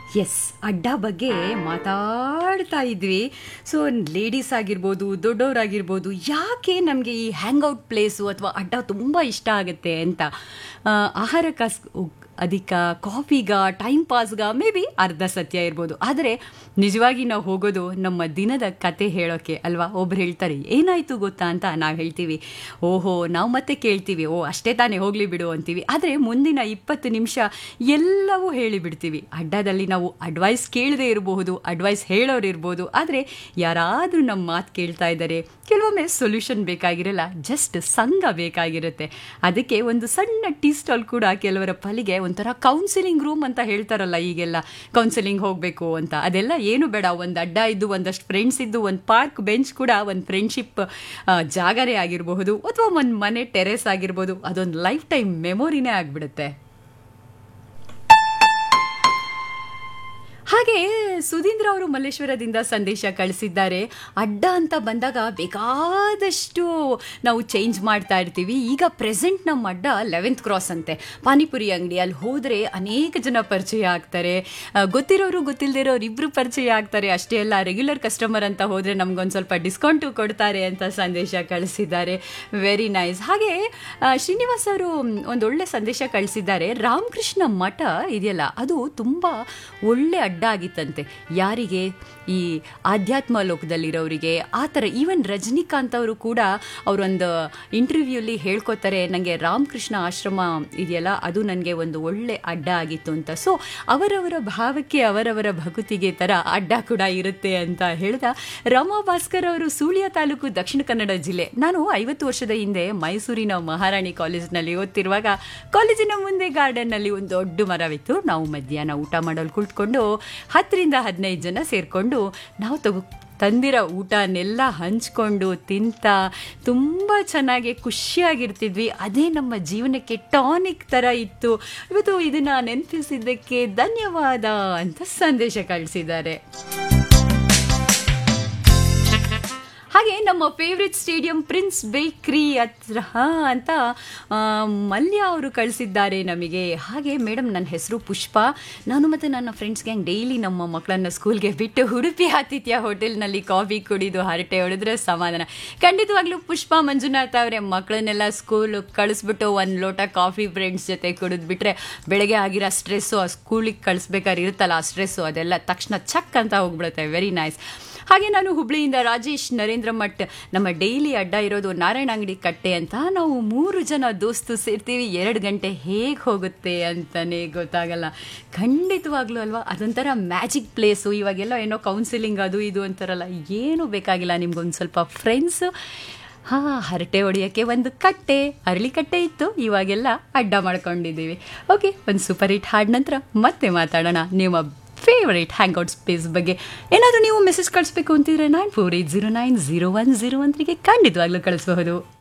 S ಅಡ್ಡ ಬಗ್ಗೆ ಮಾತಾಡ್ತಾ ಇದ್ವಿ ಸೊ ಲೇಡೀಸ್ ಆಗಿರ್ಬೋದು ದೊಡ್ಡವರಾಗಿರ್ಬೋದು ಯಾಕೆ ನಮಗೆ ಈ ಹ್ಯಾಂಗ್ಔಟ್ ಪ್ಲೇಸು ಅಥವಾ ಅಡ್ಡ ತುಂಬ ಇಷ್ಟ ಆಗುತ್ತೆ ಅಂತ ಆ, ಆಹಾರಕ್ಕಾಸ್ ಅದಕ್ಕ ಕಾಫಿಗ ಟೈಮ್ ಪಾಸ್ಗ ಮೇ ಬಿ ಅರ್ಧ ಸತ್ಯ ಇರ್ಬೋದು ಆದರೆ ನಿಜವಾಗಿ ನಾವು ಹೋಗೋದು ನಮ್ಮ ದಿನದ ಕತೆ ಹೇಳೋಕ್ಕೆ ಅಲ್ವಾ ಒಬ್ರು ಹೇಳ್ತಾರೆ ಏನಾಯಿತು ಗೊತ್ತಾ ಅಂತ ನಾವು ಹೇಳ್ತೀವಿ ಓಹೋ ನಾವು ಮತ್ತೆ ಕೇಳ್ತೀವಿ ಓ ಅಷ್ಟೇ ತಾನೇ ಹೋಗಲಿ ಬಿಡು ಅಂತೀವಿ ಆದರೆ ಮುಂದಿನ ಇಪ್ಪತ್ತು ನಿಮಿಷ ಎಲ್ಲವೂ ಹೇಳಿಬಿಡ್ತೀವಿ ಅಡ್ಡದಲ್ಲಿ ನಾವು ಅಡ್ವೈಸ್ ಕೇಳದೇ ಇರಬಹುದು ಅಡ್ವೈಸ್ ಹೇಳೋರು ಇರ್ಬೋದು ಆದರೆ ಯಾರಾದರೂ ನಮ್ಮ ಮಾತು ಕೇಳ್ತಾ ಇದ್ದಾರೆ ಕೆಲವೊಮ್ಮೆ ಸೊಲ್ಯೂಷನ್ ಬೇಕಾಗಿರಲ್ಲ ಜಸ್ಟ್ ಸಂಘ ಬೇಕಾಗಿರುತ್ತೆ ಅದಕ್ಕೆ ಒಂದು ಸಣ್ಣ ಟೀ ಸ್ಟಾಲ್ ಕೂಡ ಕೆಲವರ ಪಾಲಿಗೆ ಒಂಥರ ಕೌನ್ಸಿಲಿಂಗ್ ರೂಮ್ ಅಂತ ಹೇಳ್ತಾರಲ್ಲ ಈಗೆಲ್ಲ ಕೌನ್ಸಿಲಿಂಗ್ ಹೋಗಬೇಕು ಅಂತ ಅದೆಲ್ಲ ಏನು ಬೇಡ ಒಂದು ಅಡ್ಡ ಇದ್ದು ಒಂದಷ್ಟು ಫ್ರೆಂಡ್ಸ್ ಇದ್ದು ಒಂದು ಪಾರ್ಕ್ ಬೆಂಚ್ ಕೂಡ ಒಂದು ಫ್ರೆಂಡ್ಶಿಪ್ ಜಾಗನೇ ಆಗಿರಬಹುದು ಅಥವಾ ಒಂದು ಮನೆ ಟೆರೆಸ್ ಆಗಿರ್ಬೋದು ಅದೊಂದು ಲೈಫ್ ಟೈಮ್ ಮೆಮೊರಿನೇ ಆಗಿಬಿಡುತ್ತೆ ಹಾಗೆ ಸುಧೀಂದ್ರ ಅವರು ಮಲ್ಲೇಶ್ವರದಿಂದ ಸಂದೇಶ ಕಳಿಸಿದ್ದಾರೆ ಅಡ್ಡ ಅಂತ ಬಂದಾಗ ಬೇಕಾದಷ್ಟು ನಾವು ಚೇಂಜ್ ಮಾಡ್ತಾ ಇರ್ತೀವಿ ಈಗ ಪ್ರೆಸೆಂಟ್ ನಮ್ಮ ಅಡ್ಡ ಲೆವೆಂತ್ ಕ್ರಾಸ್ ಅಂತೆ ಪಾನಿಪುರಿ ಅಂಗಡಿ ಅಲ್ಲಿ ಹೋದರೆ ಅನೇಕ ಜನ ಪರಿಚಯ ಆಗ್ತಾರೆ ಆ, ಗೊತ್ತಿರೋರು ಗೊತ್ತಿಲ್ಲದಿರೋರು ಇಬ್ಬರು ಪರಿಚಯ ಆಗ್ತಾರೆ ಅಷ್ಟೇ ಅಲ್ಲ ರೆಗ್ಯುಲರ್ ಕಸ್ಟಮರ್ ಅಂತ ಹೋದರೆ ನಮ್ಗೊಂದು ಸ್ವಲ್ಪ ಡಿಸ್ಕೌಂಟು ಕೊಡ್ತಾರೆ ಅಂತ ಸಂದೇಶ ಕಳಿಸಿದ್ದಾರೆ ವೆರಿ ನೈಸ್ ಹಾಗೆ ಆ, ಶ್ರೀನಿವಾಸ್ ಅವರು ಒಂದು ಒಳ್ಳೆ ಸಂದೇಶ ಕಳಿಸಿದ್ದಾರೆ ರಾಮಕೃಷ್ಣ ಮಠ ಇದೆಯಲ್ಲ ಅದು ತುಂಬ ಒಳ್ಳೆ ಅಡ್ಡ ಆಗಿತ್ತಂತೆ ಯಾರಿಗೆ ಈ ಆಧ್ಯಾತ್ಮ ಲೋಕದಲ್ಲಿರೋರಿಗೆ ಆ ಥರ ಈವನ್ ರಜನಿಕಾಂತ್ ಅವರು ಕೂಡ ಅವರೊಂದು ಇಂಟರ್ವ್ಯೂಲಿ ಹೇಳ್ಕೊತಾರೆ ನನಗೆ ರಾಮಕೃಷ್ಣ ಆಶ್ರಮ ಇದೆಯಲ್ಲ ಅದು ನನಗೆ ಒಂದು ಒಳ್ಳೆ ಅಡ್ಡ ಆಗಿತ್ತು ಅಂತ ಸೊ ಅವರವರ ಭಾವಕ್ಕೆ ಅವರವರ ಭಕುತಿಗೆ ಥರ ಅಡ್ಡ ಕೂಡ ಇರುತ್ತೆ ಅಂತ ಹೇಳ್ದ ರಮಾ ಭಾಸ್ಕರ್ ಅವರು ಸುಳ್ಯ ತಾಲೂಕು ದಕ್ಷಿಣ ಕನ್ನಡ ಜಿಲ್ಲೆ ನಾನು ಐವತ್ತು ವರ್ಷದ ಹಿಂದೆ ಮೈಸೂರಿನ ಮಹಾರಾಣಿ ಕಾಲೇಜಿನಲ್ಲಿ ಓದ್ತಿರುವಾಗ ಕಾಲೇಜಿನ ಮುಂದೆ ಗಾರ್ಡನ್ನಲ್ಲಿ ಒಂದು ದೊಡ್ಡ ಮರವಿತ್ತು ನಾವು ಮಧ್ಯಾಹ್ನ ಊಟ ಮಾಡಲು ಕುಳಿತುಕೊಂಡು ಹತ್ತರಿಂದ ಹದಿನೈದು ಜನ ಸೇರಿಕೊಂಡು ನಾವು ತಗೋ ತಂದಿರೋ ಊಟನೆಲ್ಲ ಹಂಚ್ಕೊಂಡು ತಿಂತ ತುಂಬ ಚೆನ್ನಾಗಿ ಖುಷಿಯಾಗಿರ್ತಿದ್ವಿ ಅದೇ ನಮ್ಮ ಜೀವನಕ್ಕೆ ಟಾನಿಕ್ ಥರ ಇತ್ತು ಇವತ್ತು ಇದನ್ನು ನೆನಪಿಸಿದ್ದಕ್ಕೆ ಧನ್ಯವಾದ ಅಂತ ಸಂದೇಶ ಕಳಿಸಿದ್ದಾರೆ ಹಾಗೆ ನಮ್ಮ ಫೇವ್ರೆಟ್ ಸ್ಟೇಡಿಯಂ ಪ್ರಿನ್ಸ್ ಬೇಕ್ರಿ ಹತ್ರ ಹಾ ಅಂತ ಆ, ಮಲ್ಯ ಅವರು ಕಳಿಸಿದ್ದಾರೆ ನಮಗೆ ಹಾಗೆ ಮೇಡಮ್ ನನ್ನ ಹೆಸರು ಪುಷ್ಪ ನಾನು ಮತ್ತು ನನ್ನ ಫ್ರೆಂಡ್ಸ್ ಗ್ಯಾಂಗ್ ಡೈಲಿ ನಮ್ಮ ಮಕ್ಕಳನ್ನ ಸ್ಕೂಲ್ಗೆ ಬಿಟ್ಟು ಉಡುಪಿ ಆತಿಥ್ಯ ಹೋಟೆಲ್ನಲ್ಲಿ ಕಾಫಿ ಕುಡಿದು ಹರಟೆ ಹೊಡೆದ್ರೆ ಸಮಾಧಾನ ಖಂಡಿತವಾಗ್ಲೂ ಪುಷ್ಪ ಮಂಜುನಾಥ್ ಅವರೇ ಮಕ್ಕಳನ್ನೆಲ್ಲ ಸ್ಕೂಲ್ ಕಳಿಸ್ಬಿಟ್ಟು ಒಂದು ಲೋಟ ಕಾಫಿ ಫ್ರೆಂಡ್ಸ್ ಜೊತೆ ಕುಡಿದ್ಬಿಟ್ರೆ ಬೆಳಗ್ಗೆ ಆಗಿರೋ ಸ್ಟ್ರೆಸ್ಸು ಆ ಸ್ಕೂಲಿಗೆ ಕಳಿಸ್ಬೇಕಾದ್ರೆ ಇರುತ್ತಲ್ಲ ಆ ಸ್ಟ್ರೆಸ್ಸು ಅದೆಲ್ಲ ತಕ್ಷಣ ಚಕ್ ಅಂತ ಹೋಗ್ಬಿಡುತ್ತೆ ವೆರಿ ನೈಸ್ ಹಾಗೆ ನಾನು ಹುಬ್ಳಿಯಿಂದ ರಾಜೇಶ್ ನರೇಂದ್ರ ಮಠ್ ನಮ್ಮ ಡೈಲಿ ಅಡ್ಡ ಇರೋದು ನಾರಾಯಣ ಅಂಗಡಿ ಕಟ್ಟೆ ಅಂತ ನಾವು ಮೂರು ಜನ ದೋಸ್ತು ಸೇರ್ತೀವಿ ಎರಡು ಗಂಟೆ ಹೇಗೆ ಹೋಗುತ್ತೆ ಅಂತಲೇ ಗೊತ್ತಾಗಲ್ಲ ಖಂಡಿತವಾಗ್ಲೂ ಅಲ್ವಾ ಅದೊಂಥರ ಮ್ಯಾಜಿಕ್ ಪ್ಲೇಸು ಇವಾಗೆಲ್ಲ ಏನೋ ಕೌನ್ಸಿಲಿಂಗ್ ಅದು ಇದು ಅಂತಾರಲ್ಲ ಏನೂ ಬೇಕಾಗಿಲ್ಲ ನಿಮ್ಗೊಂದು ಸ್ವಲ್ಪ ಫ್ರೆಂಡ್ಸು ಹಾಂ ಹರಟೆ ಹೊಡೆಯೋಕ್ಕೆ ಒಂದು ಕಟ್ಟೆ ಅರಳಿ ಕಟ್ಟೆ ಇತ್ತು ಇವಾಗೆಲ್ಲ ಅಡ್ಡ ಮಾಡ್ಕೊಂಡಿದ್ದೀವಿ ಓಕೆ ಒಂದು ಸೂಪರ್ ಹಿಟ್ ಹಾಡ್ ನಂತರ ಮತ್ತೆ ಮಾತಾಡೋಣ ನಿಮ್ಮ ಫೇವರೇಟ್ ಹ್ಯಾಂಗ್ಔಟ್ ಸ್ಪೇಸ್ ಬಗ್ಗೆ ಏನಾದರೂ ನೀವು ಮೆಸೇಜ್ ಕಳಿಸ್ಬೇಕು ಅಂತಿದ್ರೆ nine four eight zero nine zero one zero one ತ್ರೀಗೆ ಖಂಡಿತವಾಗ್ಲೂ ಕಳಿಸಬಹುದು